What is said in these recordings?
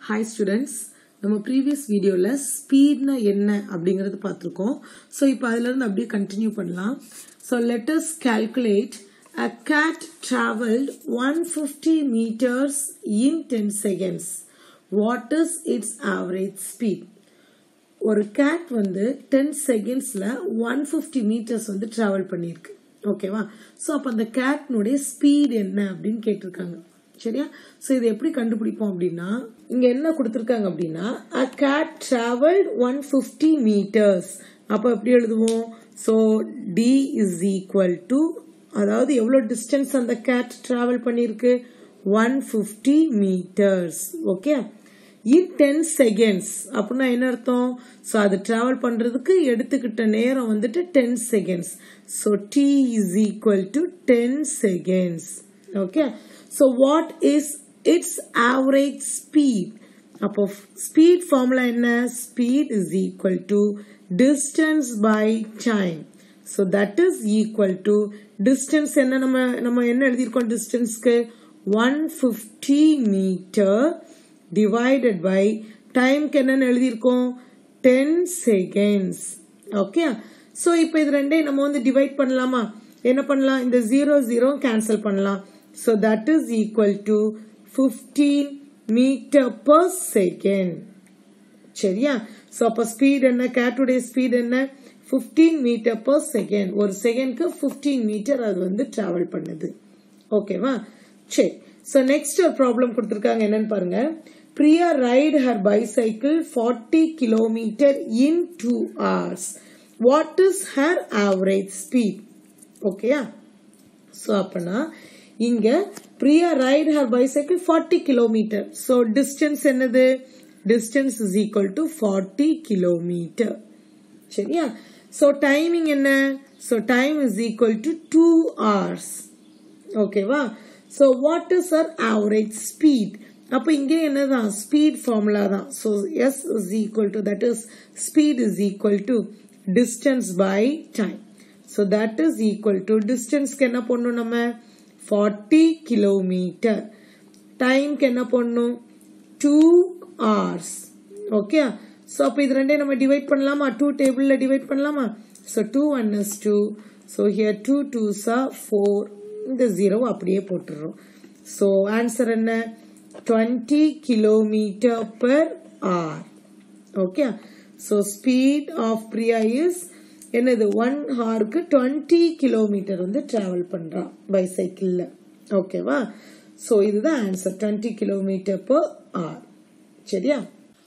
Hi students நம்ம previous வீடியோவில் ஸ்பீட்னா என்ன அப்படிங்கிறது பார்த்துருக்கோம் ஸோ இப்போ அதுலேருந்து அப்படியே கண்டினியூ பண்ணலாம் so let's calculate a cat traveled 150 meters in 10 seconds. What is its average speed? ஒரு கேட் வந்து டென் செகண்ட்ஸில் ஒன் ஃபிஃப்டி மீட்டர்ஸ் வந்து ட்ராவல் பண்ணியிருக்கு ஓகேவா ஸோ அப்போ அந்த கேட்னுடைய ஸ்பீட் என்ன அப்படின்னு கேட்டிருக்காங்க சரியா ஸோ இதை எப்படி கண்டுபிடிப்போம் அப்படின்னா இங்கே என்ன கொடுத்துருக்காங்க அப்படின்னா a cat traveled one fifty meters அப்போ எப்படி எழுதுவோம் so D is equal to அதாவது எவ்வளோ டிஸ்டன்ஸ் அந்த கேட் ட்ராவல் பண்ணியிருக்கு one fifty meters okay in ten seconds அப்படின்னா என்ன அர்த்தம் ஸோ அது டிராவல் பண்ணுறதுக்கு எடுத்துக்கிட்ட நேரம் வந்துட்டு ten seconds so D is equal to ten seconds okay so what is its average speed அப்போ ஸ்பீட் ஃபார்முலா என்ன speed is equal to distance by time so that is equal to distance என்ன நம்ம நம்ம என்ன எழுதியிருக்கோம் டிஸ்டன்ஸ்க்கு one fifty meter divided by டைம்க்கு என்னன்னு எழுதியிருக்கோம் டென் செகண்ட்ஸ் ஓகே ஸோ இப்போ இது ரெண்டையும் நம்ம வந்து டிவைட் பண்ணலாமா என்ன பண்ணலாம் இந்த ஜீரோ ஜீரோ கேன்சல் பண்ணலாம் so that is equal to fifteen meter per second சரியா ஸோ அப்போ ஸ்பீட் என்ன கேட்டுடைய ஸ்பீட் என்ன ஃபிஃப்டீன் மீட்டர் பர் செகண்ட் ஒரு செகண்ட்க்கு ஃபிஃப்டீன் மீட்டர் அது வந்து டிராவல் பண்ணுது ஓகேவா சரி ஸோ நெக்ஸ்ட் ஒரு ப்ராப்ளம் கொடுத்துருக்காங்க என்னன்னு பாருங்க Priya ride her bicycle forty kilometer in two hours what is her average speed ஓகேயா ஸோ அப்பனா இங்க Priya ride her bicycle forty kilometer so distance என்னது distance is equal to forty kilometre சரியா ஸோ டைமிங் என்ன so time is equal to two hours ஓகேவா so what is her average speed அப்போ இங்கே என்னதான் ஸ்பீட் ஃபார்முலா தான் so S is equal to that is speed is equal to distance by time so that is equal to டிஸ்டன்ஸ்க்கு என்ன பண்ணணும் நம்ம forty kilometre டைம்க்கு என்ன பண்ணணும் டூ ஹவர்ஸ் ஓகே ஸோ அப்போ இது ரெண்டையும் நம்ம டிவைட் பண்ணலாமா டூ டேபிளில் டிவைட் பண்ணலாமா so two one is two so here two two சா ஃபோர் இந்த ஜீரோ அப்படியே போட்டுடுறோம் ஸோ ஆன்சர் என்ன twenty kilometre per hour okay so speed of Priya is என்னது ஒன் ஹாருக்கு டுவெண்ட்டி கிலோமீட்டர் வந்து டிராவல் பண்ணுறான் பைசைக்கிளில் ஓகேவா ஸோ இதுதான் answer twenty kilometre per hour சரியா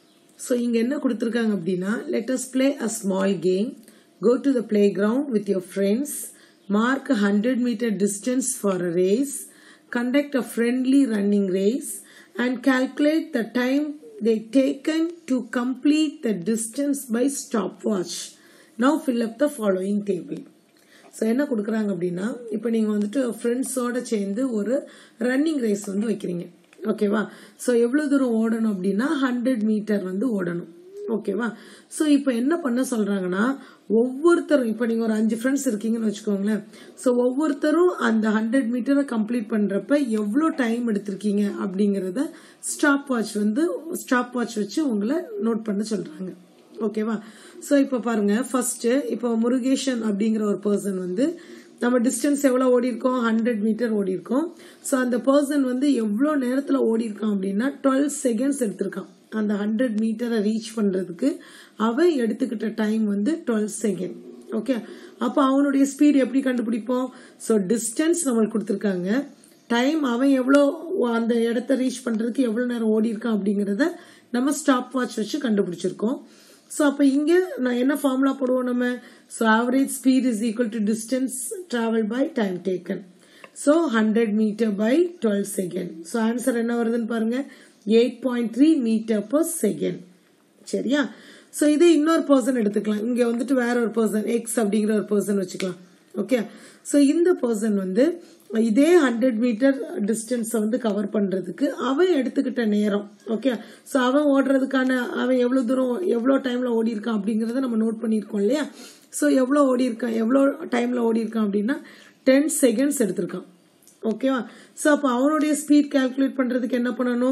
ஸோ இங்கே என்ன கொடுத்துருக்காங்க அப்படின்னா let us play a small game go to the playground with your friends mark hundred meter distance for a race conduct a friendly running race and calculate the time they taken to complete the distance by stopwatch. Now fill up the following table. So என்ன கொடுக்குறாங்க அப்படின்னா இப்போ நீங்கள் வந்துட்டு ஃப்ரெண்ட்ஸோட சேர்ந்து ஒரு running race வந்து வைக்கிறீங்க ஓகேவா ஸோ எவ்வளோ தூரம் ஓடணும் அப்படின்னா ஹண்ட்ரட் மீட்டர் வந்து ஓடணும் ஓகேவா ஸோ இப்போ என்ன பண்ண சொல்றாங்கன்னா ஒவ்வொருத்தரும் இப்போ நீங்கள் ஒரு அஞ்சு ஃப்ரெண்ட்ஸ் இருக்கீங்கன்னு வச்சுக்கோங்களேன் ஸோ ஒவ்வொருத்தரும் அந்த ஹண்ட்ரட் மீட்டரை கம்ப்ளீட் பண்ணுறப்ப எவ்வளோ டைம் எடுத்திருக்கீங்க அப்படிங்கிறத ஸ்டாப் வாட்ச் வந்து ஸ்டாப் வாட்ச் வச்சு உங்களை நோட் பண்ண சொல்றாங்க ஓகேவா ஸோ இப்போ பாருங்க ஃபர்ஸ்ட் இப்போ முருகேஷன் அப்படிங்கிற ஒரு பர்சன் வந்து நம்ம டிஸ்டன்ஸ் எவ்வளோ ஓடி இருக்கோம் ஹண்ட்ரட் மீட்டர் ஓடி இருக்கோம் ஸோ அந்த பர்சன் வந்து எவ்வளோ நேரத்தில் ஓடி இருக்கான் அப்படின்னா டுவெல் செகண்ட்ஸ் எடுத்திருக்கான் அந்த ஹண்ட்ரட் மீட்டரை ரீச் பண்ணுறதுக்கு அவன் எடுத்துக்கிட்ட டைம் வந்து டுவெல் செகண்ட் ஓகே அப்போ அவனுடைய ஸ்பீட் எப்படி கண்டுபிடிப்போம் ஸோ டிஸ்டன்ஸ் நம்மளுக்கு கொடுத்துருக்காங்க டைம் அவன் எவ்வளோ அந்த இடத்த ரீச் பண்ணுறதுக்கு எவ்வளோ நேரம் ஓடி இருக்கான் அப்படிங்கிறத நம்ம ஸ்டாப் வாட்ச் வச்சு கண்டுபிடிச்சிருக்கோம் ஸோ அப்போ இங்கே நான் என்ன ஃபார்முலா போடுவோம் நம்ம so average speed is equal to distance travel by time taken so hundred meter by twelve second so answer என்ன வருதுன்னு பாருங்க eight point three meter per second சரியா ஸோ இதே இன்னொரு பர்சன் எடுத்துக்கலாம் இங்கே வந்துட்டு வேற ஒரு பர்சன் எக்ஸ் அப்படிங்கிற ஒரு பர்சன் வச்சுக்கலாம் ஓகே ஸோ இந்த பர்சன் வந்து இதே ஹண்ட்ரட் மீட்டர் டிஸ்டன்ஸை வந்து கவர் பண்ணுறதுக்கு அவன் எடுத்துக்கிட்ட நேரம் ஓகே ஸோ அவன் ஓடுறதுக்கான அவன் எவ்வளோ தூரம் எவ்வளோ டைமில் ஓடி இருக்கான் அப்படிங்கிறத நம்ம நோட் பண்ணியிருக்கோம் இல்லையா ஸோ எவ்வளோ ஓடி இருக்கான் எவ்வளோ டைமில் ஓடி இருக்கான் அப்படின்னா டென் செகண்ட்ஸ் எடுத்திருக்கான் ஓகேவா ஸோ அப்போ அவனுடைய ஸ்பீட் கால்குலேட் பண்ணுறதுக்கு என்ன பண்ணணும்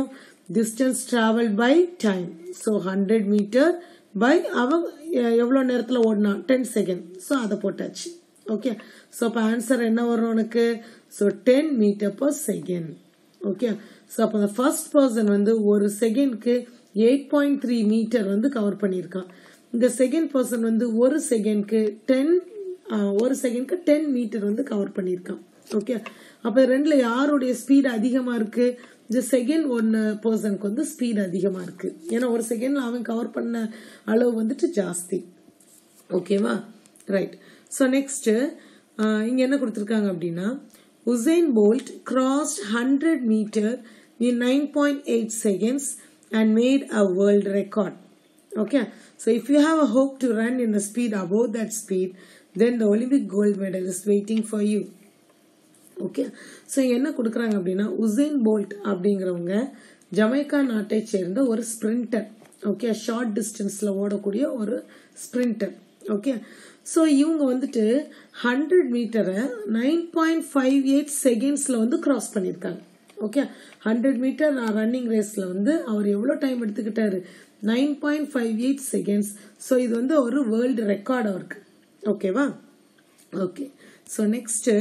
distance travel by time so hundred meter by அவன் எவ்வளோ நேரத்தில் ஓடினா டென் செகண்ட் ஸோ அதை போட்டாச்சு ஓகே ஸோ அப்போ ஆன்சர் என்ன வரும் உனக்கு so ten meter per second okay so அப்போ அந்த ஃபர்ஸ்ட் பர்சன் வந்து ஒரு செகண்ட்க்கு எயிட் பாயிண்ட் த்ரீ மீட்டர் வந்து கவர் பண்ணியிருக்கான் இந்த செகண்ட் பர்சன் வந்து ஒரு செகண்ட்க்கு டென் ஒரு செகண்ட்க்கு டென் மீட்டர் வந்து கவர் பண்ணியிருக்கான் ஓகே அப்போ ரெண்டுல யாருடைய ஸ்பீட் அதிகமாக இருக்கு இந்த செகண்ட் ஒன்று பர்சனுக்கு வந்து ஸ்பீட் அதிகமாக இருக்கு ஏன்னா ஒரு செகண்ட்ல அவன் கவர் பண்ண அளவு வந்துட்டு ஜாஸ்தி ஓகேவா ரைட் ஸோ நெக்ஸ்ட் இங்க என்ன கொடுத்துருக்காங்க அப்படின்னா Usain Bolt crossed hundred meter in nine point eight seconds and made a world record okay so if you have a hope to run in a speed above that speed then the olympic gold medal is waiting for you okay so என்ன கொடுக்குறாங்க அப்படின்னா Usain bolt அப்படிங்கிறவங்க Jamaica நாட்டை சேர்ந்த ஒரு sprinter okay short டிஸ்டன்ஸில் ஓடக்கூடிய ஒரு ஸ்பிரிண்டர் ஓகே ஸோ இவங்க வந்துட்டு ஹண்ட்ரட் மீட்டரை நைன் பாயிண்ட் ஃபைவ் எயிட் செகண்ட்ஸில் வந்து கிராஸ் பண்ணியிருக்காங்க ஓகே ஹண்ட்ரட் மீட்டர் ரன்னிங் ரேஸில் வந்து அவர் எவ்வளோ டைம் எடுத்துக்கிட்டாரு nine point five eight seconds so இது வந்து ஒரு வேர்ல்டு ரெக்கார்ட் அவருக்கு ஓகேவா okay so next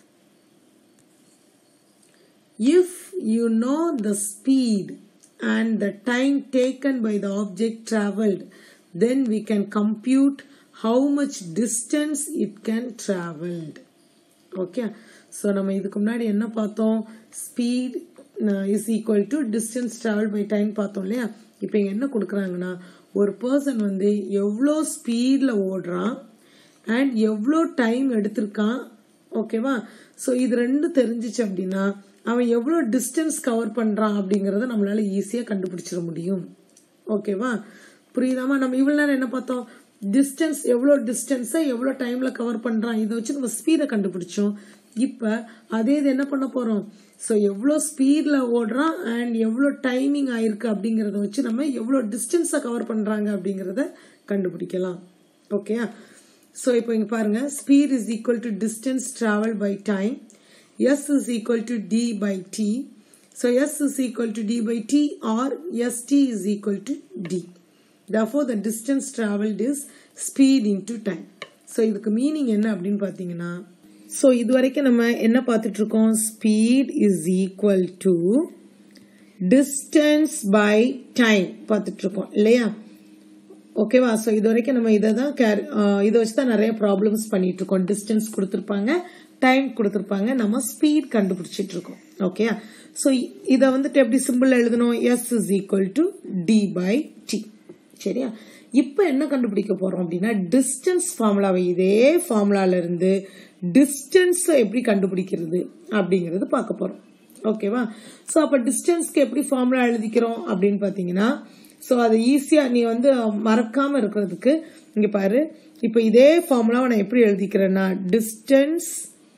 if you know the speed and the time taken by the object traveled then we can compute how much distance it can traveled okay so நம்ம இதுக்கு முன்னாடி என்ன பார்த்தோம் speed is equal to distance travel by time பார்த்தோம் இல்லையா இப்போ இங்கே என்ன கொடுக்குறாங்கன்னா ஒரு பர்சன் வந்து எவ்வளோ ஸ்பீடில் ஓடுறான் அண்ட் எவ்வளோ டைம் எடுத்திருக்கான் ஓகேவா ஸோ இது ரெண்டும் தெரிஞ்சிச்சு அப்படின்னா அவன் எவ்வளோ டிஸ்டன்ஸ் கவர் பண்ணுறான் அப்படிங்கிறத நம்மளால ஈஸியாக கண்டுபிடிச்சிட முடியும் ஓகேவா புரியுதாமா நம்ம இவ்வளோ நேரம் என்ன பார்த்தோம் டிஸ்டன்ஸ் எவ்வளோ டிஸ்டன்ஸை எவ்வளோ டைமில் கவர் பண்ணுறான் இதை வச்சு நம்ம ஸ்பீடை கண்டுபிடிச்சோம் இப்போ அதே இது என்ன பண்ண போகிறோம் ஸோ எவ்வளோ ஸ்பீடில் ஓடுறான் அண்ட் எவ்வளோ டைமிங் ஆயிருக்கு அப்படிங்கிறத வச்சு நம்ம எவ்வளோ டிஸ்டன்ஸை கவர் பண்ணுறாங்க அப்படிங்கிறத கண்டுபிடிக்கலாம் ஓகே ஸோ இப்போ இங்கே பாருங்க speed is equal to distance travel by time S is equal to D by T. So S is equal to D by T or ST is equal to D. Therefore, the distance traveled is speed into time. So இதுக்கு meaning என்ன அப்படின்னு பார்த்தீங்கன்னா so இது வரைக்கும் நம்ம என்ன பார்த்துட்டு இருக்கோம் speed is equal to distance by time பார்த்துட்டு இருக்கோம் இல்லையா ஓகேவா ஸோ இது வரைக்கும் நம்ம இதை தான் கேர் இதை வச்சு தான் நிறைய ப்ராப்ளம்ஸ் பண்ணிட்டு இருக்கோம் டிஸ்டன்ஸ் கொடுத்துருப்பாங்க டைம் கொடுத்துருப்பாங்க நம்ம ஸ்பீட் கண்டுபிடிச்சிட்டு இருக்கோம் ஓகே ஸோ இதை வந்துட்டு எப்படி சிம்பிள் எழுதணும் S is equal to D by T சரியா இப்போ என்ன கண்டுபிடிக்க போறோம் அப்படின்னா டிஸ்டன்ஸ் ஃபார்முலாவை இதே ஃபார்முலால இருந்து டிஸ்டன்ஸ் எப்படி கண்டுபிடிக்கிறது அப்படிங்கிறது பார்க்க போறோம் ஓகேவா ஸோ அப்போ டிஸ்டன்ஸ்க்கு எப்படி ஃபார்முலா எழுதிக்கிறோம் அப்படின்னு பார்த்தீங்கன்னா ஸோ அது ஈஸியாக நீ வந்து மறக்காம இருக்கிறதுக்கு இங்கே பாரு இப்போ இதே ஃபார்முலாவை நான் எப்படி எழுதிக்கிறேன்னா distance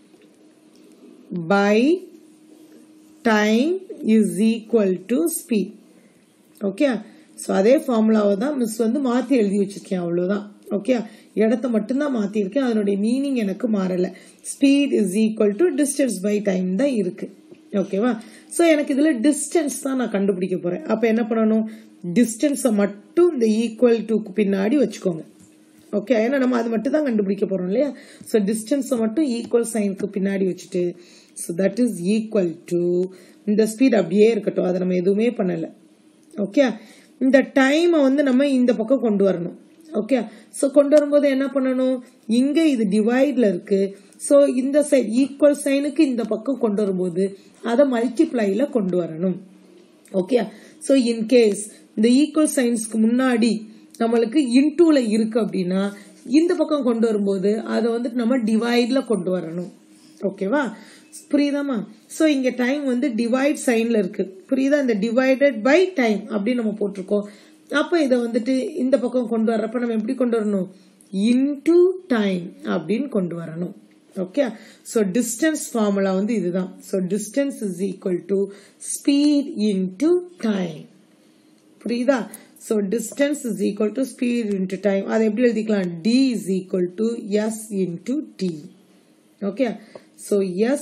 by time is equal to speed okay so அதே ஃபார்முலாவை தான் மிஸ் வந்து மாற்றி எழுதி வச்சிருக்கேன் அவ்வளோதான் ஓகே இடத்த மட்டும்தான் மாற்றிருக்கேன் அதனுடைய மீனிங் எனக்கு மாறலை speed is equal to distance by time தான் இருக்கு ஓகேவா ஸோ எனக்கு இதில் டிஸ்டன்ஸ் தான் நான் கண்டுபிடிக்க போகிறேன் அப்போ என்ன பண்ணணும் டிஸ்டன்ஸை மட்டும் இந்த ஈக்குவல் டுக்கு பின்னாடி வச்சுக்கோங்க ஓகே ஏன்னா நம்ம அது மட்டும் தான் கண்டுபிடிக்க போறோம் இல்லையா ஸோ டிஸ்டன்ஸை மட்டும் ஈக்குவல் சைனுக்கு பின்னாடி வச்சுட்டு so that is equal to இந்த ஸ்பீட் அப்படியே இருக்கட்டும் அதை நம்ம எதுவுமே பண்ணலை ஓகே இந்த டைமை வந்து நம்ம இந்த பக்கம் கொண்டு வரணும் ஓகே ஸோ கொண்டு வரும்போது என்ன பண்ணணும் இங்க இது டிவைட்ல இருக்கு ஸோ இந்த சைட் ஈக்குவல் சைனுக்கு இந்த பக்கம் கொண்டு வரும்போது அதை மல்டிப்ளைல கொண்டு வரணும் ஓகே ஸோ இன்கேஸ் இந்த ஈக்குவல் சைன்ஸ்க்கு முன்னாடி நம்மளுக்கு இன்டூல இருக்கு அப்படின்னா இந்த பக்கம் கொண்டு வரும்போது அதை வந்துட்டு நம்ம டிவைட்ல கொண்டு வரணும் ஓகேவா புரியுதாமா ஸோ இங்க டைம் வந்து டிவைட் சைன்ல இருக்கு புரியுதா இந்த டிவைடட் பை டைம் அப்படின்னு நம்ம போட்டிருக்கோம் அப்ப இதை வந்துட்டு இந்த பக்கம் கொண்டு வர்றப்ப நம்ம எப்படி கொண்டு வரணும் இன்டு டைம் அப்படின்னு கொண்டு வரணும் ஓகே ஸோ டிஸ்டன்ஸ் ஃபார்முலா வந்து இதுதான் so distance is equal to speed into time புரியுதா so distance is equal to speed into time அதை எப்படி எழுதிக்கலாம் D is equal to S into T okay so S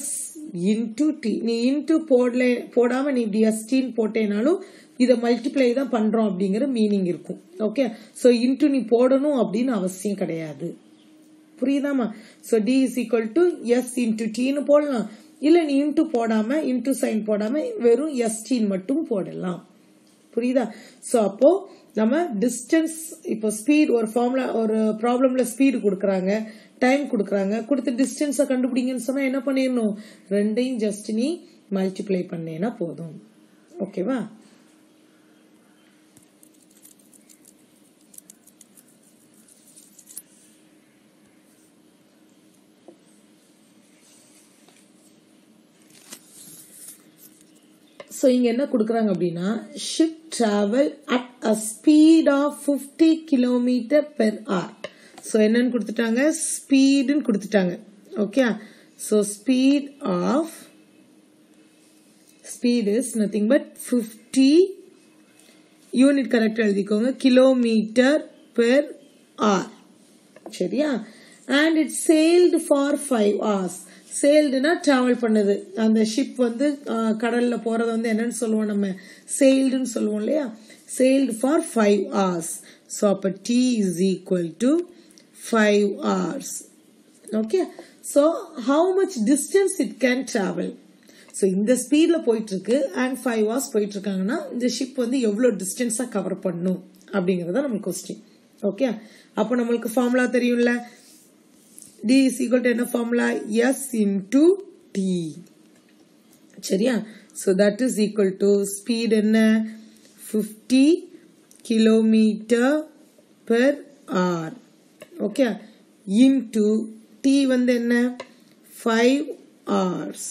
into T நீ into போடல போடாம நீ இப்படி எஸ்டின்னு போட்டேனாலும் இதை மல்டிப்ளை தான் பண்றோம் அப்படிங்கிற மீனிங் இருக்கும் ஓகே ஸோ இன்டூ நீ போடணும் அப்படின்னு அவசியம் கிடையாது புரியுதாமா so D is equal to S into டீன்னு போடலாம் இல்லை நீ இன்டூ போடாம இன்டூ சைன் போடாம வெறும் எஸ்டின்னு மட்டும் போடலாம் புரியுதா ஸோ அப்போ நம்ம டிஸ்டன்ஸ் இப்போ ஸ்பீட் ஒரு ஃபார்முலா ஒரு ப்ராப்ளம்ல ஸ்பீடு கொடுக்குறாங்க டைம் கொடுக்குறாங்க கொடுத்து டிஸ்டன்ஸை கண்டுபிடிங்கன்னு சொன்னா என்ன பண்ணிடணும் ரெண்டையும் ஜஸ்ட் நீ மல்டிப்ளை பண்ணேன்னா போதும் ஓகேவா ஸோ இங்க என்ன கொடுக்குறாங்க அப்படின்னா ship travel at a speed of fifty kilometre per hour so என்னன்னு கொடுத்துட்டாங்க ஸ்பீடுன்னு கொடுத்துட்டாங்க okay so speed of speed is nothing but fifty unit கரெக்டாக எழுதிக்கோங்க கிலோமீட்டர் பெர் hour சரியா and it sailed for five hours சேல்டுனா டிராவல் பண்ணுது அந்த ஷிப் வந்து அஹ், கடல்ல போறது வந்து என்னன்னு சொல்லுவோம் நம்ம சேல்டுன்னு சொல்லுவோம் இல்லையா sailed for five hours so அப்போ T is equal to five hours okay so how much distance it can travel so இந்த ஸ்பீடில் போயிட்டு இருக்கு அண்ட் ஃபைவ் ஹவர்ஸ் போயிட்டு இருக்காங்கன்னா இந்த ஷிப் வந்து எவ்வளோ டிஸ்டன்ஸாக கவர் பண்ணும் அப்படிங்கிறத நம்ம கொஸ்டின் ஓகே அப்போ நம்மளுக்கு ஃபார்முலா தெரியும்ல டி இஸ் ஈக்குவல் டு என்ன ஃபார்முலா எஸ் இன்டு டி சரியா so that is equal to speed என்ன fifty kilometre per hour okay into T வந்து என்ன ஃபைவ் hours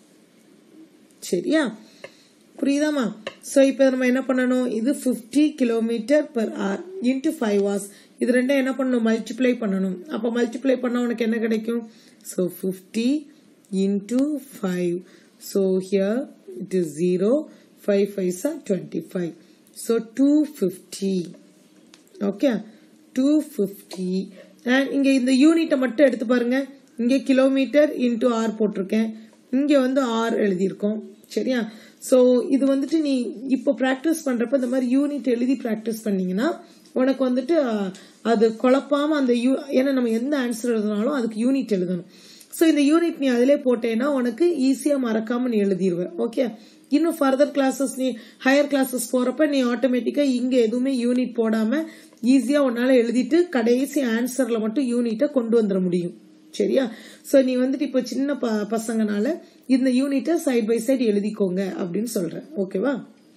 சரியா புரியுதாமா ஸோ இப்போ நம்ம என்ன பண்ணணும் இது fifty kilometre per hour into five hours இது ரெண்டும் என்ன பண்ணணும் மல்டிப்ளை பண்ணணும் அப்போ மல்டிப்ளை பண்ண உனக்கு என்ன கிடைக்கும் so fifty into five so here it is zero five five sir twenty five so two fifty okay two fifty and இங்கே இந்த யூனிட்டை மட்டும் எடுத்து பாருங்க இங்கே கிலோமீட்டர் இன்டூ ஆர் போட்டிருக்கேன் இங்கே வந்து ஆர் எழுதியிருக்கோம் சரியா ஸோ இது வந்துட்டு நீ இப்போ ப்ராக்டிஸ் பண்ணுறப்ப இந்த மாதிரி யூனிட் எழுதி ப்ராக்டிஸ் பண்ணீங்கன்னா உனக்கு வந்துட்டு அஹ், அது குழப்பாம அந்த யூ ஏன்னா நம்ம எந்த ஆன்சர் எழுதினாலும் அதுக்கு யூனிட் எழுதணும் ஸோ இந்த யூனிட் நீ அதிலே போட்டேன்னா உனக்கு ஈஸியாக மறக்காம நீ எழுதிடுவ ஓகே இன்னும் ஃபர்தர் கிளாஸஸ் நீ ஹையர் கிளாஸஸ் போறப்ப நீ ஆட்டோமேட்டிக்கா இங்க எதுவுமே யூனிட் போடாம ஈஸியா உன்னால எழுதிட்டு கடைசி ஆன்சர்ல மட்டும் யூனிட்டை கொண்டு வந்துட முடியும் சரியா சோ நீ வந்துட்டு இப்போ சின்ன ப- பசங்கனால இந்த யூனிட்டை சைட் பை சைடு எழுதிக்கோங்க அப்படின்னு சொல்றேன் ஓகேவா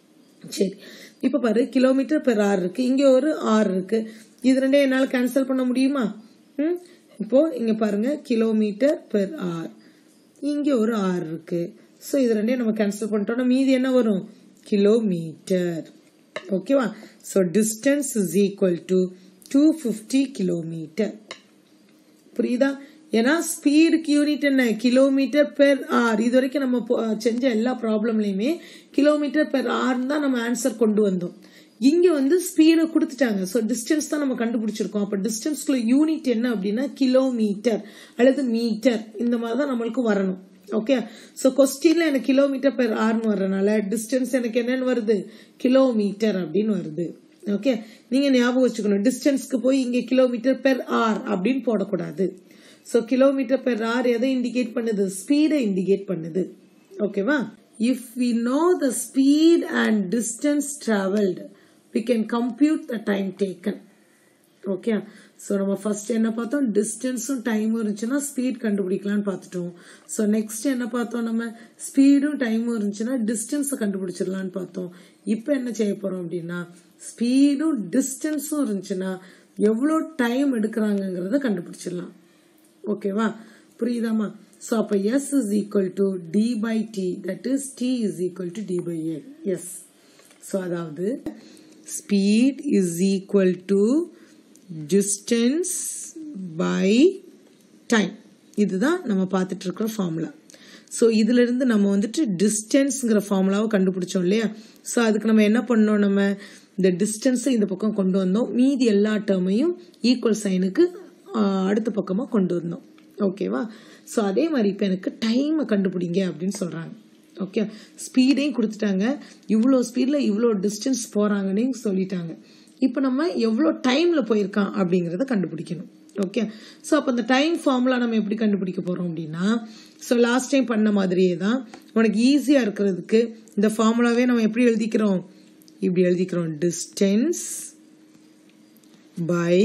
சரி இப்ப பாரு கிலோமீட்டர் பெர் ஆர் இருக்கு இங்க ஒரு ஆர் இருக்கு இது ரெண்டையும் என்னால கேன்சல் பண்ண முடியுமா ம்? இப்போ இங்க பாருங்க கிலோமீட்டர் பெர் ஆர் இங்க ஒரு ஆர் இருக்கு ஸோ இது ரெண்டையும் நம்ம கேன்சல் பண்ணிட்டோம்னா மீதி என்ன வரும் கிலோமீட்டர் ஓகேவா so distance is equal to two fifty kilometre புரியுதா ஏன்னா ஸ்பீடுக்கு யூனிட் என்ன கிலோமீட்டர் பெர் ஆர் இது வரைக்கும் நம்ம போ- செஞ்ச எல்லா ப்ராப்ளம்லயுமே கிலோமீட்டர் பெர் ஆர் தான் நம்ம ஆன்சர் கொண்டு வந்தோம் இங்க வந்து ஸ்பீடை கொடுத்துட்டாங்க ஸோ டிஸ்டன்ஸ் தான் நம்ம கண்டுபிடிச்சிருக்கோம் அப்ப டிஸ்டன்ஸ்க்குள்ள யூனிட் என்ன அப்படின்னா கிலோமீட்டர் அல்லது மீட்டர் இந்த மாதிரி தான் நம்மளுக்கு வரணும் ஓகே ஸோ கொஸ்டின்ல எனக்கு கிலோமீட்டர் பெர் ஆர்னு வர்றதுனால டிஸ்டன்ஸ் எனக்கு என்னன்னு வருது கிலோமீட்டர் அப்படின்னு வருது ஓகே நீங்க ஞாபகம் வச்சுக்கணும் டிஸ்டன்ஸ்க்கு போய் இங்க கிலோமீட்டர் பெர் ஆர் அப்படின்னு போடக்கூடாது ஸோ கிலோமீட்டர் பெர் ஆர் எதை இண்டிகேட் பண்ணுது ஸ்பீடை இண்டிகேட் பண்ணுது ஓகேவா if we know the speed and distance travelled we can compute the time taken okay so நம்ம ஃபர்ஸ்ட் என்ன பார்த்தோம் டிஸ்டன்ஸும் டைமும் இருந்துச்சுன்னா ஸ்பீட் கண்டுபிடிக்கலாம்னு பார்த்துட்டோம் ஸோ நெக்ஸ்ட் என்ன பார்த்தோம் நம்ம ஸ்பீடும் டைமும் இருந்துச்சுன்னா டிஸ்டன்ஸை கண்டுபிடிச்சிடலாம்னு பார்த்தோம் இப்போ என்ன செய்ய போறோம் அப்படின்னா ஸ்பீடும் டிஸ்டன்ஸும் இருந்துச்சுன்னா எவ்வளோ டைம் எடுக்கிறாங்கங்கிறத கண்டுபிடிச்சிடலாம் ஓகேவா புரியுதாமா ஸோ அப்போ S is equal to D by T that is T is equal to D by a S so அதாவது speed is equal to distance by time இதுதான் நம்ம பார்த்துட்டு இருக்கிற ஃபார்முலா ஸோ இதுல இருந்து நம்ம வந்துட்டு டிஸ்டன்ஸ்ங்கிற ஃபார்முலாவை கண்டுபிடிச்சோம் இல்லையா ஸோ அதுக்கு நம்ம என்ன பண்ணோம் நம்ம இந்த டிஸ்டன்ஸை இந்த பக்கம் கொண்டு வந்தோம் மீதி எல்லா டேர்மையும் ஈக்குவல் சைனுக்கு அடுத்த பக்கமாக கொண்டு வந்தோம் ஓகேவா ஸோ அதே மாதிரி இப்போ எனக்கு டைமை கண்டுபிடிங்க அப்படின்னு சொல்கிறாங்க ஓகே ஸ்பீடையும் கொடுத்துட்டாங்க இவ்வளோ ஸ்பீடில் இவ்வளோ டிஸ்டன்ஸ் போகிறாங்கன்னு சொல்லிட்டாங்க இப்போ நம்ம எவ்வளோ டைமில் போயிருக்கான் அப்படிங்கிறத கண்டுபிடிக்கணும் ஓகே ஸோ அப்போ அந்த டைம் ஃபார்முலா நம்ம எப்படி கண்டுபிடிக்க போகிறோம் அப்படின்னா ஸோ லாஸ்ட் டைம் பண்ண மாதிரியே தான் உனக்கு ஈஸியாக இருக்கிறதுக்கு இந்த ஃபார்முலாவே நம்ம எப்படி எழுதிக்கிறோம் இப்படி எழுதிக்கிறோம் distance by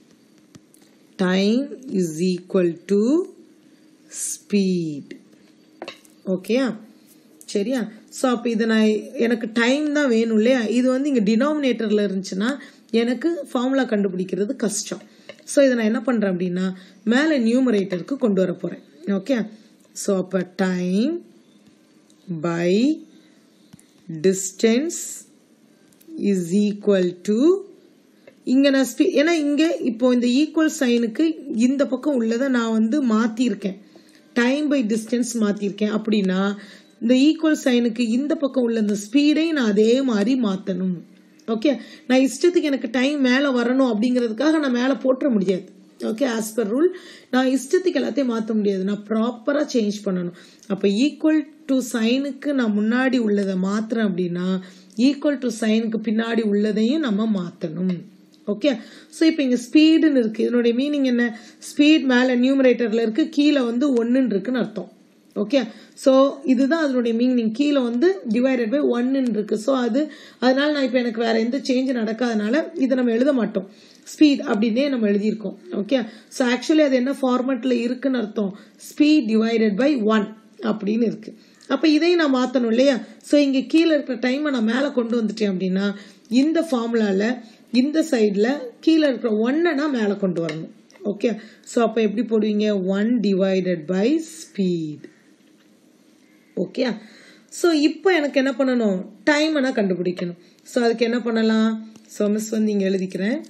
time is equal to speed ஓகேயா சரியா ஸோ அப்போ இதை நான் எனக்கு டைம் தான் வேணும் இல்லையா இது வந்து இங்கே டினாமினேட்டரில் இருந்துச்சுன்னா எனக்கு ஃபார்முலா கண்டுபிடிக்கிறது கஷ்டம் ஸோ இதை நான் என்ன பண்ணுறேன் அப்படின்னா மேலே நியூமரேட்டருக்கு கொண்டு வர போகிறேன் ஓகே ஸோ அப்போ time by distance is equal to இங்கே நான் ஸ்பீ ஏன்னா இங்கே இப்போ இந்த ஈக்குவல் சைனுக்கு இந்த பக்கம் உள்ளதை நான் வந்து மாற்றிருக்கேன் டைம் பை டிஸ்டன்ஸ் மாற்றிருக்கேன் அப்படின்னா இந்த ஈக்குவல் சைனுக்கு இந்த பக்கம் உள்ள இந்த ஸ்பீடையும் நான் அதே மாதிரி மாற்றணும் ஓகே நான் இஷ்டத்துக்கு எனக்கு டைம் மேலே வரணும் அப்படிங்கிறதுக்காக நான் மேலே போட்டுற முடியாது ஓகே ஆஸ் பர் ரூல் நான் இஷ்டத்துக்கு எல்லாத்தையும் மாற்ற முடியாது நான் ப்ராப்பராக சேஞ்ச் பண்ணணும் அப்போ ஈக்குவல் டு சைனுக்கு நான் முன்னாடி உள்ளதை மாற்றுறேன் அப்படின்னா ஈக்குவல் டு சைனுக்கு பின்னாடி உள்ளதையும் நம்ம மாற்றணும் ஓகே ஸோ இப்போ இங்கே ஸ்பீடுன்னு இருக்குது இதனுடைய மீனிங் என்ன ஸ்பீட் மேலே நியூமரேட்டரில் இருக்குது கீழே வந்து ஒன்றுன்னு இருக்குன்னு அர்த்தம் ஓகே ஸோ இதுதான் அதனுடைய மீனிங் கீழே வந்து டிவைடட் பை ஒன்னு இருக்கு ஸோ அது அதனால நான் இப்போ எனக்கு வேற எந்த சேஞ்ச் நடக்காதனால இதை நம்ம எழுத மாட்டோம் ஸ்பீட் அப்படின்னே நம்ம எழுதியிருக்கோம் ஓகே ஸோ ஆக்சுவலி அது என்ன ஃபார்மெட்டில் இருக்குன்னு அர்த்தம் ஸ்பீட் டிவைடட் பை ஒன் அப்படின்னு இருக்கு அப்போ இதையும் நான் மாற்றணும் இல்லையா ஸோ இங்கே கீழே இருக்கிற டைமை நான் மேலே கொண்டு வந்துட்டேன் அப்படின்னா இந்த ஃபார்முலாவில் இந்த சைடில் கீழே இருக்கிற ஒன்னை நான் மேலே கொண்டு வரணும் ஓகே ஸோ அப்போ எப்படி போடுவீங்க one divided by speed okay so இப்போ எனக்கு என்ன பண்ணணும் டைமை நான் கண்டுபிடிக்கணும் ஸோ அதுக்கு என்ன பண்ணலாம் ஸோ மிஸ் வந்து இங்கே எழுதிக்கிறேன்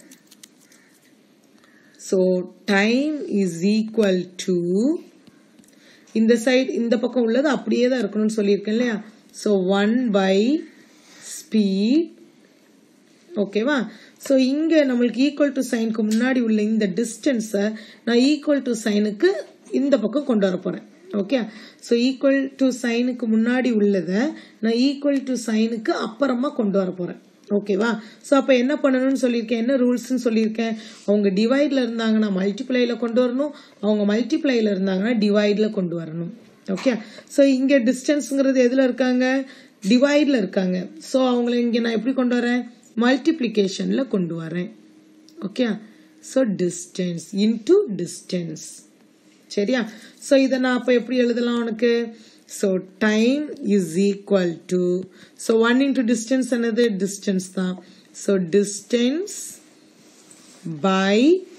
so time is equal to இந்த சைடு இந்த பக்கம் உள்ளது அப்படியே தான் இருக்கணும்னு சொல்லியிருக்கேன் இல்லையா ஸோ ஒன் பை ஸ்பீட் ஓகேவா ஸோ இங்கே நம்மளுக்கு ஈக்குவல் டு சைனுக்கு முன்னாடி உள்ள இந்த டிஸ்டன்ஸை நான் ஈக்குவல் டு சைனுக்கு இந்த பக்கம் கொண்டு வர போகிறேன் ஓகே ஸோ ஈக்குவல் டு சைனுக்கு முன்னாடி உள்ளதை நான் ஈக்குவல் டு சைனுக்கு அப்புறமா கொண்டு வர போகிறேன் ஓகேவா ஸோ அப்போ என்ன பண்ணணும்னு சொல்லியிருக்கேன் என்ன ரூல்ஸ்னு சொல்லியிருக்கேன் அவங்க டிவைடில் இருந்தாங்கன்னா மல்டிப்ளையில் கொண்டு வரணும் அவங்க மல்டிப்ளையில் இருந்தாங்கன்னா டிவைடில் கொண்டு வரணும் ஓகே ஸோ இங்கே டிஸ்டன்ஸுங்கிறது எதில் இருக்காங்க டிவைடில் இருக்காங்க ஸோ அவங்கள இங்கே நான் எப்படி கொண்டு வரேன் மல்டிப்ளிகேஷனில் கொண்டு வரேன் okay so distance into distance சரியா ஸோ இதை நான் அப்போ எப்படி எழுதலாம் உனக்கு so time is equal to so one into distance என்னது டிஸ்டன்ஸ் தான் so distance by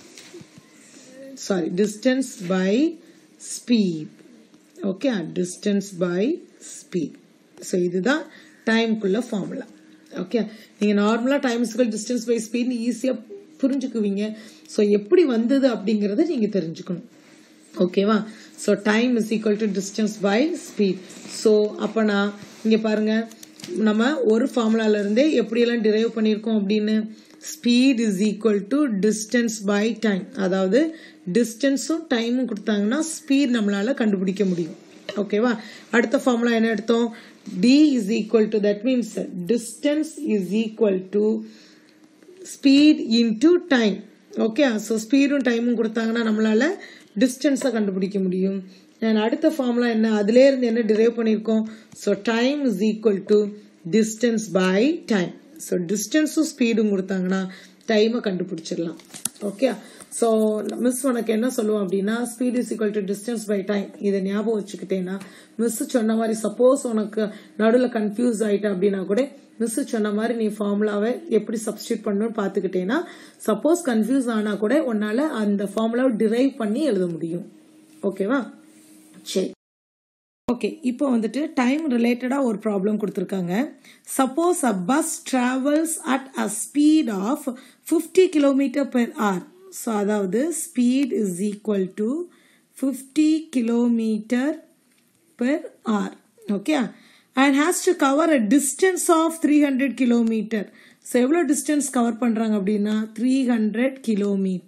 sorry distance by speed okay distance by speed so இதுதான் டைம்குள்ள ஃபார்முலா ஓகே நீங்கள் நார்மலாக டைம் இஸ்கல் டிஸ்டன்ஸ் பை ஸ்பீட்னு ஈஸியாக புரிஞ்சுக்குவீங்க ஸோ எப்படி வந்தது அப்படிங்கிறத நீங்கள் தெரிஞ்சுக்கணும் ஓகேவா so time is equal to distance by speed so அப்போ நான் இங்கே பாருங்க நம்ம ஒரு ஃபார்முலால இருந்தே எப்படியெல்லாம் டிரைவ் பண்ணியிருக்கோம் அப்படின்னு speed is equal to distance by time அதாவது டிஸ்டன்ஸும் டைமும் கொடுத்தாங்கன்னா ஸ்பீட் நம்மளால கண்டுபிடிக்க முடியும் ஓகேவா அடுத்த ஃபார்முலா என்ன எடுத்தோம் D is equal to that means distance is equal to speed into time okay so ஸ்பீடும் டைமும் கொடுத்தாங்கன்னா நம்மளால டிஸ்டன்ஸை கண்டுபிடிக்க முடியும் அண்ட் அடுத்த ஃபார்முலா என்ன அதிலே இருந்து என்ன டிரைவ் பண்ணியிருக்கோம் so time is equal to distance by time so டிஸ்டன்ஸும் ஸ்பீடும் கொடுத்தாங்கன்னா டைமை கண்டுபிடிச்சிடலாம் ஓகே ஸோ மிஸ் உனக்கு என்ன சொல்லுவோம் அப்படின்னா speed is equal to distance by time இதை ஞாபகம் வச்சுக்கிட்டேன்னா மிஸ் சொன்ன மாதிரி சப்போஸ் உனக்கு நடுவில் கன்ஃபியூஸ் ஆயிட்ட அப்படின்னா கூட மிஸ் சொன்ன மாதிரி நீ ஃபார்முலாவை எப்படி சப்ஸ்டியூட் பண்ணணும்னு பார்த்துக்கிட்டேன்னா சப்போஸ் கன்ஃபியூஸ் ஆனா கூட உன்னால அந்த ஃபார்முலாவை டிரைவ் பண்ணி எழுத முடியும் ஓகேவா சரி ஓகே இப்போ வந்துட்டு டைம் ரிலேட்டடாக ஒரு ப்ராப்ளம் கொடுத்துருக்காங்க suppose a bus travels at a speed of fifty kilometre per hour so அதாவது speed is equal to fifty kilometre per hour okay and has to cover a distance of three hundred kilometre so எவ்வளோ distance cover பண்ணுறாங்க அப்படின்னா three hundred kilometre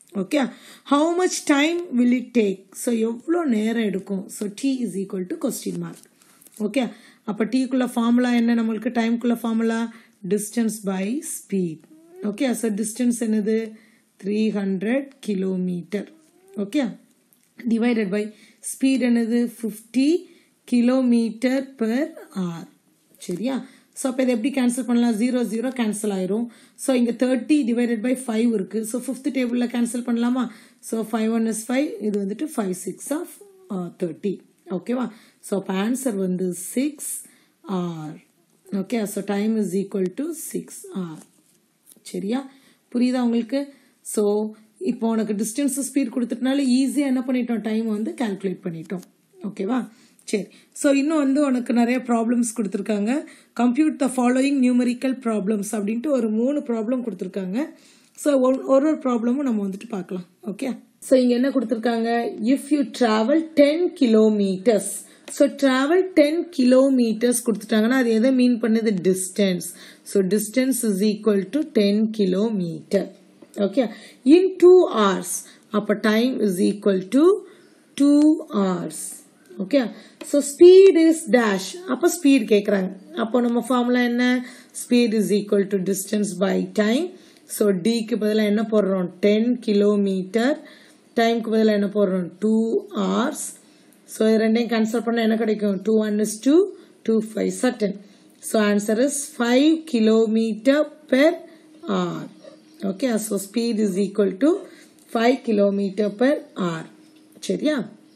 okay how much time will it take so எவ்வளோ நேரம் எடுக்கும் so D is equal to question mark okay அப்போ டீக்குள்ள formula என்ன நம்மளுக்கு டைம்குள்ள formula distance by speed okay so distance என்னது three hundred kilometre okay divided by speed என்னது fifty kilometre per hour சரியா ஸோ அப்போ இதை எப்படி கேன்சல் பண்ணலாம் ஜீரோ ஜீரோ கேன்சல் ஆயிரும் ஸோ இங்கே தேர்ட்டி டிவைடட் பை ஃபைவ் இருக்குது ஸோ ஃபிஃப்த் டேபிளில் கேன்சல் பண்ணலாமா so five one is five இது வந்துட்டு ஃபைவ் சிக்ஸ் ஆஃப் தேர்ட்டி ஓகேவா ஸோ அப்போ ஆன்சர் வந்து six hour okay so time is equal to six R சரியா புரியுதா உங்களுக்கு ஸோ இப்போ உனக்கு டிஸ்டன்ஸ் ஸ்பீட் கொடுத்துட்டனால ஈஸியாக என்ன பண்ணிட்டோம் டைம் வந்து கால்குலேட் பண்ணிட்டோம் ஓகேவா சரி ஸோ இன்னும் வந்து உனக்கு நிறைய ப்ராப்ளம்ஸ் கொடுத்துருக்காங்க compute the following numerical problems அப்படின்ட்டு ஒரு மூணு ப்ராப்ளம் கொடுத்துருக்காங்க ஸோ ஒரு ஒரு ப்ராப்ளமும் நம்ம வந்துட்டு பார்க்கலாம் ஓகே ஸோ இங்கே என்ன கொடுத்துருக்காங்க if you travel ten kilometres so travel ten kilometres கொடுத்துட்டாங்கன்னா அது எதை மீன் பண்ணுது distance so distance is equal to ten kilometre okay in two hours அப்போ time is equal to two hours okay so speed is dash அப்போ speed கேட்குறாங்க அப்போ நம்ம formula என்ன speed is equal to distance by time so டிக்கு பதிலாக என்ன போடுறோம் டென் கிலோமீட்டர் டைம்க்கு பதிலாக என்ன போடுறோம் டூ ஹவர்ஸ் ஸோ இது ரெண்டையும் கேன்சல் பண்ணால் என்ன கிடைக்கும் two one is two two five சட்டன் so answer is five kilometre per hour okay so speed is equal to five kilometre per hour சரியா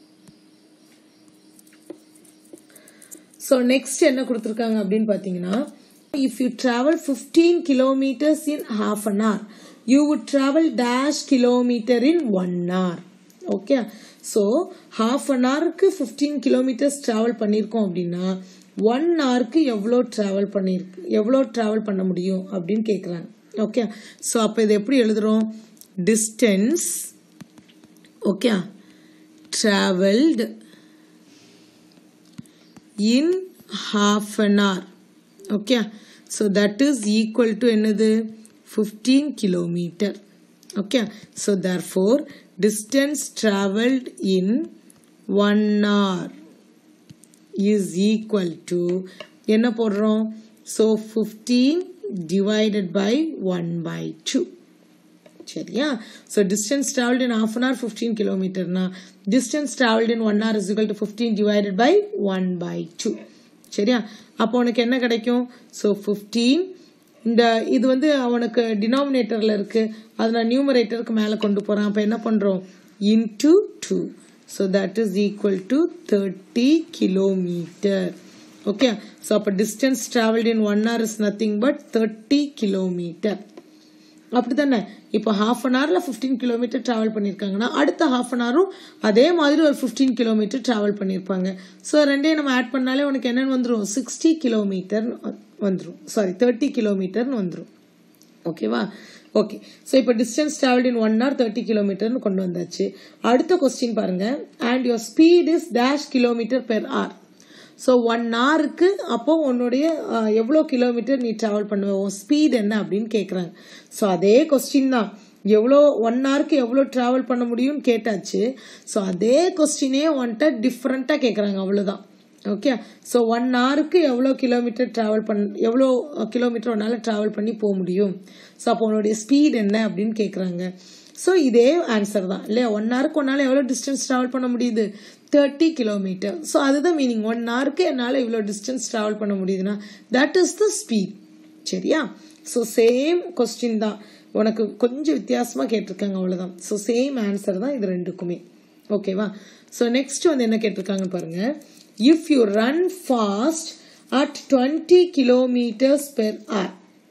ஸோ நெக்ஸ்ட் என்ன கொடுத்துருக்காங்க அப்படின்னு பார்த்தீங்கன்னா if you travel fifteen kilometres in half an hour you would travel dash kilometre in one hour okay so half an ஹவருக்கு fifteen kilometres travel பண்ணியிருக்கோம் அப்படின்னா one ஹவருக்கு எவ்வளோ ட்ராவல் பண்ணியிருக்கு எவ்வளோ ட்ராவல் பண்ண முடியும் அப்படின்னு கேட்குறாங்க ஓகே ஸோ அப்போ இதை எப்படி எழுதுறோம் distance okay travelled in half an hour okay so that is equal to என்னது 15 kilometer okay so therefore distance traveled in one hour is equal to என்ன போடுறோம் so 15 divided by 1 by 2 சரியா so distance travelled in half an hour fifteen கிலோமீட்டர்னா distance travelled in one hour is equal to fifteen divided by one by two சரியா அப்போ உனக்கு என்ன கிடைக்கும் so fifteen இந்த இது வந்து அவனுக்கு டினாமினேட்டரில் இருக்குது அதை நான் நியூமரேட்டருக்கு மேலே கொண்டு போகிறேன் அப்போ என்ன பண்ணுறோம் into two so that is equal to thirty kilometre okay so அப்போ distance travelled in one hour is nothing but thirty kilometre அப்படி தானே இப்போ ஹாஃப் அன் ஹவரில் ஃபிஃப்டீன் கிலோமீட்டர் ட்ராவல் பண்ணியிருக்காங்கன்னா அடுத்த ஹாஃப் அன் ஹவரும் அதே மாதிரி ஒரு ஃபிஃப்டீன் கிலோமீட்டர் ட்ராவல் பண்ணியிருப்பாங்க ஸோ ரெண்டையும் நம்ம ஆட் பண்ணாலே உனக்கு என்னென்னு வந்துடும் சிக்ஸ்டி கிலோமீட்டர் வந்துடும் சாரி தேர்ட்டி கிலோமீட்டர்னு வந்துடும் ஓகேவா ஓகே ஸோ இப்போ distance travelled in one hour thirty கிலோமீட்டர்னு கொண்டு வந்தாச்சு அடுத்த கொஸ்டின் பாருங்க and your speed is dash kilometre per hour so one ஹவருக்கு அப்போ உன்னுடைய எவ்வளோ கிலோமீட்டர் நீ ட்ராவல் பண்ணுவ உன் ஸ்பீட் என்ன அப்படின்னு கேட்குறாங்க ஸோ அதே கொஸ்டின் தான் எவ்வளோ ஒன் ஹவருக்கு எவ்வளோ ட்ராவல் பண்ண முடியும்னு கேட்டாச்சு ஸோ அதே கொஸ்டினே வந்துட்டு டிஃப்ரெண்ட்டாக கேட்குறாங்க அவ்வளோதான் ஓகே ஸோ ஒன் ஹவருக்கு எவ்வளோ கிலோமீட்டர் ட்ராவல் பண் எவ்வளோ கிலோமீட்டர் உன்னால் ட்ராவல் பண்ணி போக முடியும் ஸோ அப்போ உன்னுடைய ஸ்பீட் என்ன அப்படின்னு கேட்குறாங்க ஸோ இதே ஆன்சர் தான் இல்லையா ஒன் ஹவருக்கு உன்னால் எவ்வளோ டிஸ்டன்ஸ் ட்ராவல் பண்ண முடியுது தேர்ட்டி கிலோமீட்டர் ஸோ அதுதான் மீனிங் ஒன் ஹவருக்கு என்னால் இவ்வளோ டிஸ்டன்ஸ் ட்ராவல் பண்ண முடியுதுன்னா தட் இஸ் த ஸ்பீட் சரியா ஸோ சேம் கொஸ்டின் தான் உனக்கு கொஞ்சம் வித்தியாசமாக கேட்டிருக்காங்க அவ்வளோதான் ஸோ சேம் ஆன்சர் தான் இது ரெண்டுக்குமே ஓகேவா ஸோ நெக்ஸ்ட் வந்து என்ன கேட்டிருக்காங்கன்னு பாருங்க if you run fast at twenty kilometres per hour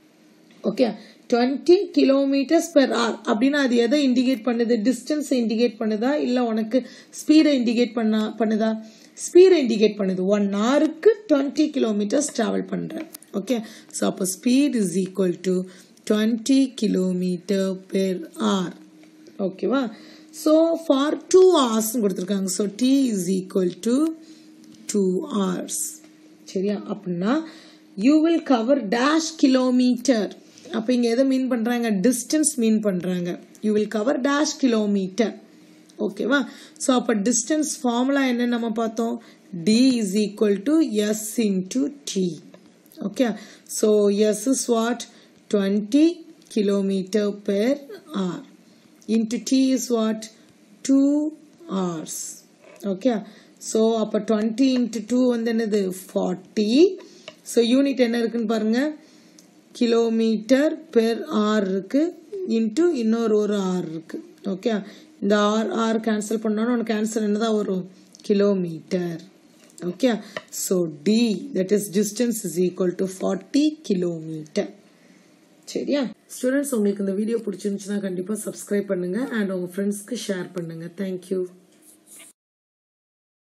okay twenty kilometres per hour அப்படின்னா அது எதை இண்டிகேட் பண்ணுது டிஸ்டன்ஸை இண்டிகேட் பண்ணுதா இல்லை உனக்கு ஸ்பீடை இண்டிகேட் பண்ணா பண்ணுதா ஸ்பீடை இண்டிகேட் பண்ணுது ஒன் ஹவருக்கு டுவெண்ட்டி கிலோமீட்டர்ஸ் ட்ராவல் பண்ணுறேன் ஓகே ஸோ அப்போ speed is equal to twenty kilometre per hour ஓகேவா ஸோ ஃபார் டூ ஹவர்ஸ்னு கொடுத்துருக்காங்க so D is equal to two hours சரியா அப்படின்னா you will cover dash kilometre அப்போ இங்கே எதை மீன் பண்ணுறாங்க டிஸ்டன்ஸ் மீன் பண்ணுறாங்க you will cover dash kilometre ஓகேவா ஸோ அப்போ டிஸ்டன்ஸ் ஃபார்முலா என்ன நம்ம பார்த்தோம் D is equal to S into T okay so S is what twenty kilometre per hour into t is what 2 hours okay so அப்ப 20 into 2 வந்து என்னது 40 so unit என்ன இருக்குன்னு பாருங்க கிலோமீட்டர் பெர் ஆர் இருக்கு இன்ட்டு இன்னொரு ஒரு ஆர் இருக்கு ஓகே இந்த ஆர் ஆர் கேன்சல் பண்ணோன்னா உனக்கு ஆன்சர் என்னதான் வரும் kilometre okay so D that is distance is equal to forty kilometre சரியா ஸ்டூடெண்ட்ஸ் உங்களுக்கு இந்த வீடியோ பிடிச்சிருந்துச்சுன்னா கண்டிப்பாக சப்ஸ்கிரைப் பண்ணுங்க அண்ட் உங்கள் ஃப்ரெண்ட்ஸ்க்கு ஷேர் பண்ணுங்க தேங்க்யூ